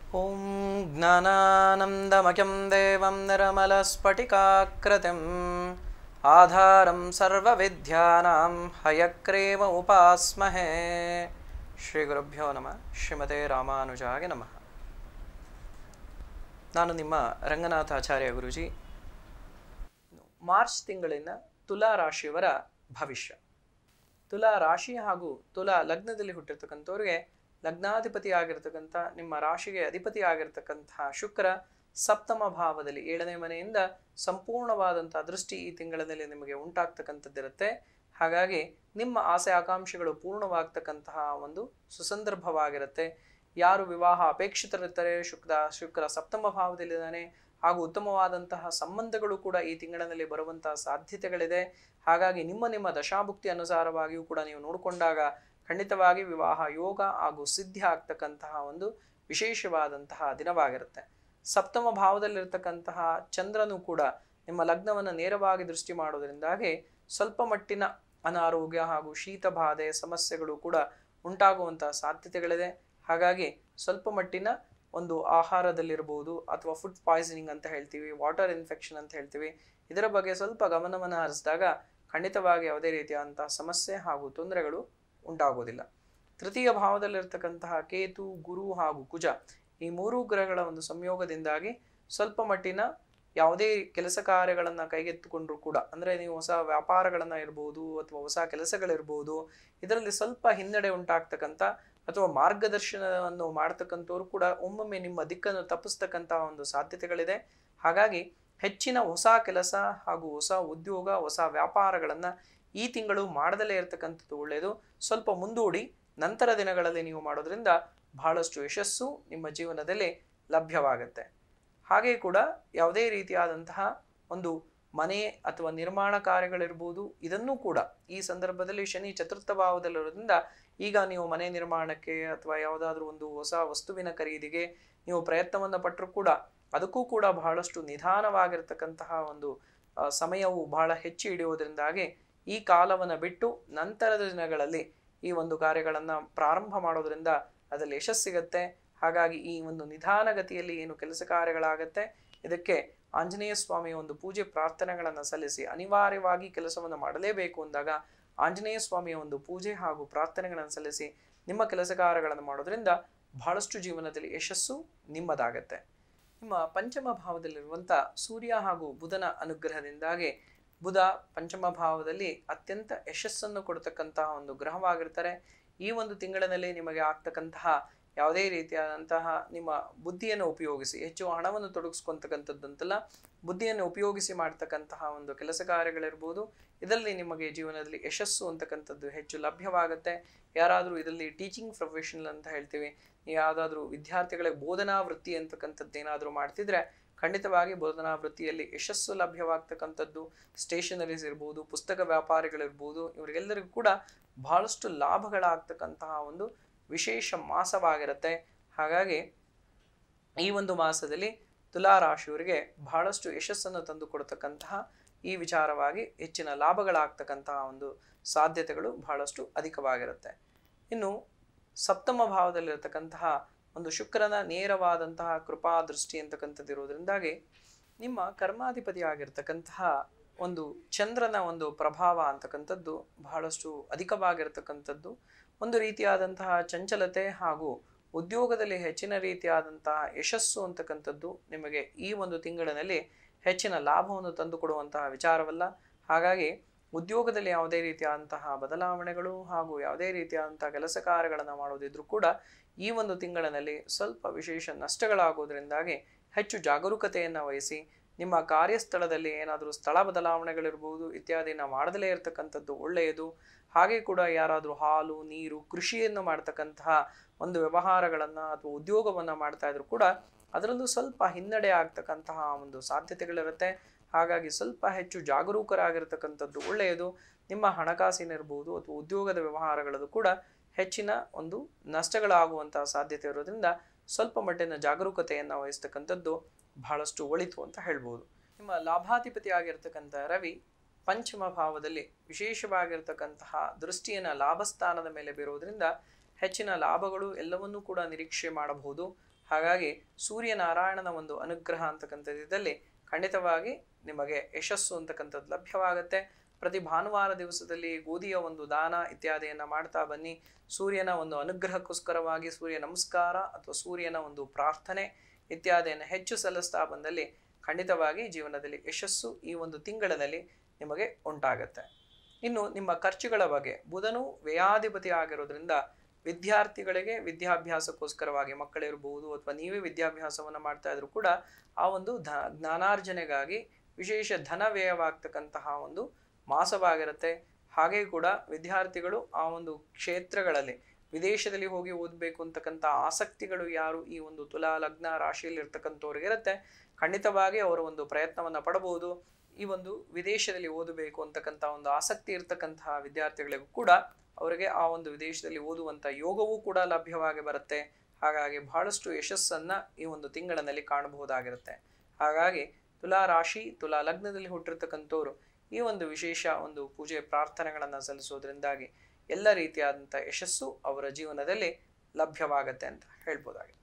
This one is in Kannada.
ॐ ज्ञानानन्दमयं देवं निर्मलस्फटिकाकृतिम् आधारं सर्वविद्यानां हयग्रीव उपास्महे ಶ್ರೀಗುರುಭ್ಯೋ ನಮಃ ಶ್ರೀಮತೆ ರಾಮಾನುಜಾಯ ನಮಃ ನಾನು ನಿಮ್ಮ ರಂಗನಾಥಾಚಾರ್ಯ ಗುರುಜಿ ಮಾರ್ಚ್ ತಿಂಗಳಿನ ತುಲಾ ರಾಶಿಯವರ ಭವಿಷ್ಯ ತುಲಾ ರಾಶಿ ಹಾಗೂ ತುಲಾ ಲಗ್ನದಲ್ಲಿ ಹುಟ್ಟಿರ್ತಕ್ಕಂಥವ್ರಿಗೆ ಲಗ್ನಾಧಿಪತಿ ಆಗಿರ್ತಕ್ಕಂಥ ನಿಮ್ಮ ರಾಶಿಗೆ ಅಧಿಪತಿ ಆಗಿರ್ತಕ್ಕಂತಹ ಶುಕ್ರ ಸಪ್ತಮ ಭಾವದಲ್ಲಿ ಏಳನೇ ಮನೆಯಿಂದ ಸಂಪೂರ್ಣವಾದಂಥ ದೃಷ್ಟಿ ಈ ತಿಂಗಳಲ್ಲಿ ನಿಮಗೆ ಉಂಟಾಗ್ತಕ್ಕಂಥದ್ದಿರುತ್ತೆ ಹಾಗಾಗಿ ನಿಮ್ಮ ಆಸೆ ಆಕಾಂಕ್ಷೆಗಳು ಪೂರ್ಣವಾಗ್ತಕ್ಕಂತಹ ಒಂದು ಸುಸಂದರ್ಭವಾಗಿರುತ್ತೆ ಯಾರು ವಿವಾಹ ಅಪೇಕ್ಷಿತರಿರ್ತಾರೆ ಶುಕ್ರ ಶುಕ್ರ ಸಪ್ತಮ ಭಾವದಲ್ಲಿದ್ದಾನೆ ಹಾಗೂ ಉತ್ತಮವಾದಂತಹ ಸಂಬಂಧಗಳು ಕೂಡ ಈ ತಿಂಗಳಿನಲ್ಲಿ ಬರುವಂತಹ ಸಾಧ್ಯತೆಗಳಿದೆ ಹಾಗಾಗಿ ನಿಮ್ಮ ನಿಮ್ಮ ದಶಾಭುಕ್ತಿ ಅನುಸಾರವಾಗಿಯೂ ಕೂಡ ನೀವು ನೋಡಿಕೊಂಡಾಗ ಖಂಡಿತವಾಗಿ ವಿವಾಹ ಯೋಗ ಹಾಗೂ ಸಿದ್ಧಿ ಆಗ್ತಕ್ಕಂತಹ ಒಂದು ವಿಶೇಷವಾದಂತಹ ದಿನವಾಗಿರುತ್ತೆ ಸಪ್ತಮ ಭಾವದಲ್ಲಿರ್ತಕ್ಕಂತಹ ಚಂದ್ರನು ಕೂಡ ನಿಮ್ಮ ಲಗ್ನವನ್ನು ನೇರವಾಗಿ ದೃಷ್ಟಿ ಮಾಡೋದ್ರಿಂದಾಗಿ ಸ್ವಲ್ಪ ಮಟ್ಟಿನ ಅನಾರೋಗ್ಯ ಹಾಗೂ ಶೀತ ಬಾಧೆ ಸಮಸ್ಯೆಗಳು ಕೂಡ ಉಂಟಾಗುವಂತಹ ಸಾಧ್ಯತೆಗಳಿದೆ ಹಾಗಾಗಿ ಸ್ವಲ್ಪ ಮಟ್ಟಿನ ಒಂದು ಆಹಾರದಲ್ಲಿರ್ಬೋದು ಅಥವಾ ಫುಡ್ ಪಾಯ್ಸನಿಂಗ್ ಅಂತ ಹೇಳ್ತೀವಿ ವಾಟರ್ ಇನ್ಫೆಕ್ಷನ್ ಅಂತ ಹೇಳ್ತೀವಿ ಇದರ ಬಗ್ಗೆ ಸ್ವಲ್ಪ ಗಮನವನ್ನು ಹರಿಸಿದಾಗ ಖಂಡಿತವಾಗಿ ಯಾವುದೇ ರೀತಿಯಾದಂತಹ ಸಮಸ್ಯೆ ಹಾಗೂ ತೊಂದರೆಗಳು ಉಂಟಾಗೋದಿಲ್ಲ ತೃತೀಯ ಭಾವದಲ್ಲಿರ್ತಕ್ಕಂತಹ ಕೇತು ಗುರು ಹಾಗೂ ಕುಜ ಈ ಮೂರು ಗ್ರಹಗಳ ಒಂದು ಸಂಯೋಗದಿಂದಾಗಿ ಸ್ವಲ್ಪ ಮಟ್ಟಿನ ಯಾವುದೇ ಕೆಲಸ ಕಾರ್ಯಗಳನ್ನು ಕೈಗೆತ್ತಿಕೊಂಡ್ರೂ ಕೂಡ ಅಂದರೆ ನೀವು ಹೊಸ ವ್ಯಾಪಾರಗಳನ್ನು ಇರ್ಬೋದು ಅಥವಾ ಹೊಸ ಕೆಲಸಗಳಿರ್ಬೋದು ಇದರಲ್ಲಿ ಸ್ವಲ್ಪ ಹಿನ್ನಡೆ ಉಂಟಾಗ್ತಕ್ಕಂಥ ಅಥವಾ ಮಾರ್ಗದರ್ಶನವನ್ನು ಮಾಡ್ತಕ್ಕಂಥವ್ರು ಕೂಡ ಒಮ್ಮೊಮ್ಮೆ ನಿಮ್ಮ ದಿಕ್ಕನ್ನು ತಪ್ಪಿಸ್ತಕ್ಕಂಥ ಒಂದು ಸಾಧ್ಯತೆಗಳಿದೆ ಹಾಗಾಗಿ ಹೆಚ್ಚಿನ ಹೊಸ ಕೆಲಸ ಹಾಗೂ ಹೊಸ ಉದ್ಯೋಗ ಹೊಸ ವ್ಯಾಪಾರಗಳನ್ನು ಈ ತಿಂಗಳು ಮಾಡದಲ್ಲೇ ಇರತಕ್ಕಂಥದ್ದು ಒಳ್ಳೆಯದು ಸ್ವಲ್ಪ ಮುಂದೂಡಿ ನಂತರ ದಿನಗಳಲ್ಲಿ ನೀವು ಮಾಡೋದ್ರಿಂದ ಬಹಳಷ್ಟು ಯಶಸ್ಸು ನಿಮ್ಮ ಜೀವನದಲ್ಲಿ ಲಭ್ಯವಾಗುತ್ತೆ ಹಾಗೆ ಕೂಡ ಯಾವುದೇ ರೀತಿಯಾದಂತಹ ಒಂದು ಮನೆ ಅಥವಾ ನಿರ್ಮಾಣ ಕಾರ್ಯಗಳಿರ್ಬೋದು ಇದನ್ನೂ ಕೂಡ ಈ ಸಂದರ್ಭದಲ್ಲಿ ಶನಿ ಚತುರ್ಥ ಭಾವದಲ್ಲಿರೋದ್ರಿಂದ ಈಗ ನೀವು ಮನೆ ನಿರ್ಮಾಣಕ್ಕೆ ಅಥವಾ ಯಾವುದಾದ್ರೂ ಒಂದು ಹೊಸ ವಸ್ತುವಿನ ಖರೀದಿಗೆ ನೀವು ಪ್ರಯತ್ನವನ್ನು ಪಟ್ಟರೂ ಕೂಡ ಅದಕ್ಕೂ ಕೂಡ ಬಹಳಷ್ಟು ನಿಧಾನವಾಗಿರ್ತಕ್ಕಂತಹ ಒಂದು ಸಮಯವು ಬಹಳ ಹೆಚ್ಚು ಹಿಡಿಯೋದ್ರಿಂದಾಗಿ ಈ ಕಾಲವನ್ನು ಬಿಟ್ಟು ನಂತರದ ದಿನಗಳಲ್ಲಿ ಈ ಒಂದು ಕಾರ್ಯಗಳನ್ನು ಪ್ರಾರಂಭ ಮಾಡೋದ್ರಿಂದ ಅದರಲ್ಲಿ ಯಶಸ್ಸಿಗತ್ತೆ ಹಾಗಾಗಿ ಈ ಒಂದು ನಿಧಾನಗತಿಯಲ್ಲಿ ಏನು ಕೆಲಸ ಕಾರ್ಯಗಳಾಗತ್ತೆ ಇದಕ್ಕೆ ಆಂಜನೇಯ ಸ್ವಾಮಿಯ ಒಂದು ಪೂಜೆ ಪ್ರಾರ್ಥನೆಗಳನ್ನು ಸಲ್ಲಿಸಿ ಅನಿವಾರ್ಯವಾಗಿ ಕೆಲಸವನ್ನು ಮಾಡಲೇಬೇಕು ಅಂದಾಗ ಆಂಜನೇಯ ಸ್ವಾಮಿಯ ಒಂದು ಪೂಜೆ ಹಾಗೂ ಪ್ರಾರ್ಥನೆಗಳನ್ನು ಸಲ್ಲಿಸಿ ನಿಮ್ಮ ಕೆಲಸ ಕಾರ್ಯಗಳನ್ನು ಮಾಡೋದ್ರಿಂದ ಬಹಳಷ್ಟು ಜೀವನದಲ್ಲಿ ಯಶಸ್ಸು ನಿಮ್ಮದಾಗತ್ತೆ ನಿಮ್ಮ ಪಂಚಮ ಭಾವದಲ್ಲಿರುವಂಥ ಸೂರ್ಯ ಹಾಗೂ ಬುಧನ ಅನುಗ್ರಹದಿಂದಾಗಿ ಬುಧ ಪಂಚಮ ಭಾವದಲ್ಲಿ ಅತ್ಯಂತ ಯಶಸ್ಸನ್ನು ಕೊಡ್ತಕ್ಕಂತಹ ಒಂದು ಗ್ರಹವಾಗಿರ್ತಾರೆ ಈ ಒಂದು ತಿಂಗಳಿನಲ್ಲಿ ನಿಮಗೆ ಆಗ್ತಕ್ಕಂತಹ ಯಾವುದೇ ರೀತಿಯಾದಂತಹ ನಿಮ್ಮ ಬುದ್ಧಿಯನ್ನು ಉಪಯೋಗಿಸಿ ಹೆಚ್ಚು ಹಣವನ್ನು ತೊಡಗಿಸ್ಕೊತಕ್ಕಂಥದ್ದಂತಲ್ಲ ಬುದ್ಧಿಯನ್ನು ಉಪಯೋಗಿಸಿ ಮಾಡ್ತಕ್ಕಂತಹ ಒಂದು ಕೆಲಸ ಕಾರ್ಯಗಳಿರ್ಬೋದು ಇದರಲ್ಲಿ ನಿಮಗೆ ಜೀವನದಲ್ಲಿ ಯಶಸ್ಸು ಅಂತಕ್ಕಂಥದ್ದು ಹೆಚ್ಚು ಲಭ್ಯವಾಗುತ್ತೆ ಯಾರಾದರೂ ಇದರಲ್ಲಿ ಟೀಚಿಂಗ್ ಪ್ರೊಫೆಷನಲ್ ಅಂತ ಹೇಳ್ತೀವಿ ಯಾವುದಾದ್ರೂ ವಿದ್ಯಾರ್ಥಿಗಳಿಗೆ ಬೋಧನಾ ವೃತ್ತಿ ಅಂತಕ್ಕಂಥದ್ದು ಏನಾದರೂ ಮಾಡ್ತಿದ್ರೆ ಖಂಡಿತವಾಗಿ ಬೋಧನಾ ವೃತ್ತಿಯಲ್ಲಿ ಯಶಸ್ಸು ಲಭ್ಯವಾಗ್ತಕ್ಕಂಥದ್ದು ಸ್ಟೇಷನರೀಸ್ ಇರ್ಬೋದು ಪುಸ್ತಕ ವ್ಯಾಪಾರಿಗಳಿರ್ಬೋದು ಇವರಿಗೆಲ್ಲರಿಗೂ ಕೂಡ ಬಹಳಷ್ಟು ಲಾಭಗಳಾಗ್ತಕ್ಕಂತಹ ಒಂದು ವಿಶೇಷ ಮಾಸವಾಗಿರುತ್ತೆ ಹಾಗಾಗಿ ಈ ಒಂದು ಮಾಸದಲ್ಲಿ ತುಲಾ ರಾಶಿಯವರಿಗೆ ಬಹಳಷ್ಟು ಯಶಸ್ಸನ್ನು ತಂದು ಕೊಡ್ತಕ್ಕಂತಹ ಈ ವಿಚಾರವಾಗಿ ಹೆಚ್ಚಿನ ಲಾಭಗಳಾಗ್ತಕ್ಕಂತಹ ಒಂದು ಸಾಧ್ಯತೆಗಳು ಬಹಳಷ್ಟು ಅಧಿಕವಾಗಿರುತ್ತೆ ಇನ್ನು ಸಪ್ತಮ ಭಾವದಲ್ಲಿರತಕ್ಕಂತಹ ಒಂದು ಶುಕ್ರನ ನೇರವಾದಂತಹ ಕೃಪಾ ದೃಷ್ಟಿ ಅಂತಕ್ಕಂಥದ್ದು ಇರೋದ್ರಿಂದಾಗಿ ನಿಮ್ಮ ಕರ್ಮಾಧಿಪತಿ ಆಗಿರ್ತಕ್ಕಂತಹ ಒಂದು ಚಂದ್ರನ ಒಂದು ಪ್ರಭಾವ ಅಂತಕ್ಕಂಥದ್ದು ಬಹಳಷ್ಟು ಅಧಿಕವಾಗಿರ್ತಕ್ಕಂಥದ್ದು ಒಂದು ರೀತಿಯಾದಂತಹ ಚಂಚಲತೆ ಹಾಗೂ ಉದ್ಯೋಗದಲ್ಲಿ ಹೆಚ್ಚಿನ ರೀತಿಯಾದಂತಹ ಯಶಸ್ಸು ಅಂತಕ್ಕಂಥದ್ದು ನಿಮಗೆ ಈ ಒಂದು ತಿಂಗಳಿನಲ್ಲಿ ಹೆಚ್ಚಿನ ಲಾಭವನ್ನು ತಂದುಕೊಡುವಂತಹ ವಿಚಾರವಲ್ಲ ಹಾಗಾಗಿ ಉದ್ಯೋಗದಲ್ಲಿ ಯಾವುದೇ ರೀತಿಯಾದಂತಹ ಬದಲಾವಣೆಗಳು ಹಾಗೂ ಯಾವುದೇ ರೀತಿಯಾದಂತಹ ಕೆಲಸ ಕಾರ್ಯಗಳನ್ನು ಮಾಡೋದಿದ್ರೂ ಕೂಡ ಈ ಒಂದು ತಿಂಗಳಿನಲ್ಲಿ ಸ್ವಲ್ಪ ವಿಶೇಷ ನಷ್ಟಗಳಾಗೋದ್ರಿಂದಾಗಿ ಹೆಚ್ಚು ಜಾಗರೂಕತೆಯನ್ನು ವಹಿಸಿ ನಿಮ್ಮ ಕಾರ್ಯಸ್ಥಳದಲ್ಲಿ ಏನಾದರೂ ಸ್ಥಳ ಬದಲಾವಣೆಗಳಿರ್ಬೋದು ಇತ್ಯಾದಿನ ಮಾಡದಲೇ ಇರತಕ್ಕಂಥದ್ದು ಒಳ್ಳೆಯದು ಹಾಗೆ ಕೂಡ ಯಾರಾದರೂ ಹಾಲು ನೀರು ಕೃಷಿಯನ್ನು ಮಾಡ್ತಕ್ಕಂತಹ ಒಂದು ವ್ಯವಹಾರಗಳನ್ನು ಅಥವಾ ಉದ್ಯೋಗವನ್ನು ಮಾಡ್ತಾ ಇದ್ರು ಕೂಡ ಅದರಲ್ಲೂ ಸ್ವಲ್ಪ ಹಿನ್ನಡೆ ಆಗ್ತಕ್ಕಂತಹ ಒಂದು ಸಾಧ್ಯತೆಗಳಿರುತ್ತೆ ಹಾಗಾಗಿ ಸ್ವಲ್ಪ ಹೆಚ್ಚು ಜಾಗರೂಕರಾಗಿರ್ತಕ್ಕಂಥದ್ದು ಒಳ್ಳೆಯದು ನಿಮ್ಮ ಹಣಕಾಸಿನಿರ್ಬೋದು ಅಥವಾ ಉದ್ಯೋಗದ ವ್ಯವಹಾರಗಳಲ್ಲೂ ಕೂಡ ಹೆಚ್ಚಿನ ಒಂದು ನಷ್ಟಗಳಾಗುವಂತಹ ಸಾಧ್ಯತೆ ಇರೋದ್ರಿಂದ ಸ್ವಲ್ಪ ಮಟ್ಟಿನ ಜಾಗರೂಕತೆಯನ್ನು ವಹಿಸ್ತಕ್ಕಂಥದ್ದು ಬಹಳಷ್ಟು ಒಳಿತು ಅಂತ ಹೇಳ್ಬೋದು ನಿಮ್ಮ ಲಾಭಾಧಿಪತಿ ಆಗಿರ್ತಕ್ಕಂಥ ರವಿ ಪಂಚಮ ಭಾವದಲ್ಲಿ ವಿಶೇಷವಾಗಿರ್ತಕ್ಕಂತಹ ದೃಷ್ಟಿಯನ್ನು ಲಾಭಸ್ಥಾನದ ಮೇಲೆ ಬೀರೋದ್ರಿಂದ ಹೆಚ್ಚಿನ ಲಾಭಗಳು ಎಲ್ಲವನ್ನೂ ಕೂಡ ನಿರೀಕ್ಷೆ ಮಾಡಬಹುದು ಹಾಗಾಗಿ ಸೂರ್ಯನಾರಾಯಣನ ಒಂದು ಅನುಗ್ರಹ ಅಂತಕ್ಕಂಥದ್ದಲ್ಲಿ ಖಂಡಿತವಾಗಿ ನಿಮಗೆ ಯಶಸ್ಸು ಅಂತಕ್ಕಂಥದ್ದು ಲಭ್ಯವಾಗುತ್ತೆ ಪ್ರತಿ ಭಾನುವಾರ ದಿವಸದಲ್ಲಿ ಗೋಧಿಯ ಒಂದು ದಾನ ಇತ್ಯಾದಿಯನ್ನು ಮಾಡ್ತಾ ಬನ್ನಿ ಸೂರ್ಯನ ಒಂದು ಅನುಗ್ರಹಕ್ಕೋಸ್ಕರವಾಗಿ ಸೂರ್ಯ ನಮಸ್ಕಾರ ಅಥವಾ ಸೂರ್ಯನ ಒಂದು ಪ್ರಾರ್ಥನೆ ಇತ್ಯಾದಿಯನ್ನು ಹೆಚ್ಚು ಸಲ್ಲಿಸ್ತಾ ಬಂದಲ್ಲಿ ಖಂಡಿತವಾಗಿ ಜೀವನದಲ್ಲಿ ಯಶಸ್ಸು ಈ ಒಂದು ತಿಂಗಳಲ್ಲಿ ನಿಮಗೆ ಉಂಟಾಗತ್ತೆ ಇನ್ನು ನಿಮ್ಮ ಖರ್ಚುಗಳ ಬಗ್ಗೆ ಬುಧನು ವ್ಯಯಾಧಿಪತಿ ಆಗಿರೋದ್ರಿಂದ ವಿದ್ಯಾರ್ಥಿಗಳಿಗೆ ವಿದ್ಯಾಭ್ಯಾಸಕ್ಕೋಸ್ಕರವಾಗಿ ಮಕ್ಕಳಿರ್ಬೋದು ಅಥವಾ ನೀವೇ ವಿದ್ಯಾಭ್ಯಾಸವನ್ನು ಮಾಡ್ತಾ ಇದ್ರು ಕೂಡ ಆ ಒಂದು ಧ ಜ್ಞಾನಾರ್ಜನೆಗಾಗಿ ವಿಶೇಷ ಧನ ವ್ಯಯವಾಗ್ತಕ್ಕಂತಹ ಒಂದು ಮಾಸವಾಗಿರುತ್ತೆ ಹಾಗೆ ಕೂಡ ವಿದ್ಯಾರ್ಥಿಗಳು ಆ ಒಂದು ಕ್ಷೇತ್ರಗಳಲ್ಲಿ ವಿದೇಶದಲ್ಲಿ ಹೋಗಿ ಓದಬೇಕು ಅಂತಕ್ಕಂಥ ಆಸಕ್ತಿಗಳು ಯಾರು ಈ ಒಂದು ತುಲಾ ಲಗ್ನ ರಾಶಿಯಲ್ಲಿ ಇರ್ತಕ್ಕಂಥವ್ರಿಗೆ ಇರುತ್ತೆ ಖಂಡಿತವಾಗಿ ಅವರ ಒಂದು ಪ್ರಯತ್ನವನ್ನು ಪಡಬಹುದು ಈ ಒಂದು ವಿದೇಶದಲ್ಲಿ ಓದಬೇಕು ಅಂತಕ್ಕಂಥ ಒಂದು ಆಸಕ್ತಿ ಇರ್ತಕ್ಕಂತಹ ವಿದ್ಯಾರ್ಥಿಗಳಿಗೂ ಕೂಡ ಅವರಿಗೆ ಆ ಒಂದು ವಿದೇಶದಲ್ಲಿ ಓದುವಂಥ ಯೋಗವೂ ಕೂಡ ಲಭ್ಯವಾಗಿ ಬರುತ್ತೆ ಹಾಗಾಗಿ ಬಹಳಷ್ಟು ಯಶಸ್ಸನ್ನ ಈ ಒಂದು ತಿಂಗಳಿನಲ್ಲಿ ಕಾಣಬಹುದಾಗಿರುತ್ತೆ ಹಾಗಾಗಿ ತುಲಾ ರಾಶಿ ತುಲಾ ಲಗ್ನದಲ್ಲಿ ಹುಟ್ಟಿರ್ತಕ್ಕಂಥವ್ರು ಈ ಒಂದು ವಿಶೇಷ ಒಂದು ಪೂಜೆ ಪ್ರಾರ್ಥನೆಗಳನ್ನು ಸಲ್ಲಿಸೋದ್ರಿಂದಾಗಿ ಎಲ್ಲ ರೀತಿಯಾದಂಥ ಯಶಸ್ಸು ಅವರ ಜೀವನದಲ್ಲಿ ಲಭ್ಯವಾಗತ್ತೆ ಅಂತ ಹೇಳ್ಬೋದಾಗಿದೆ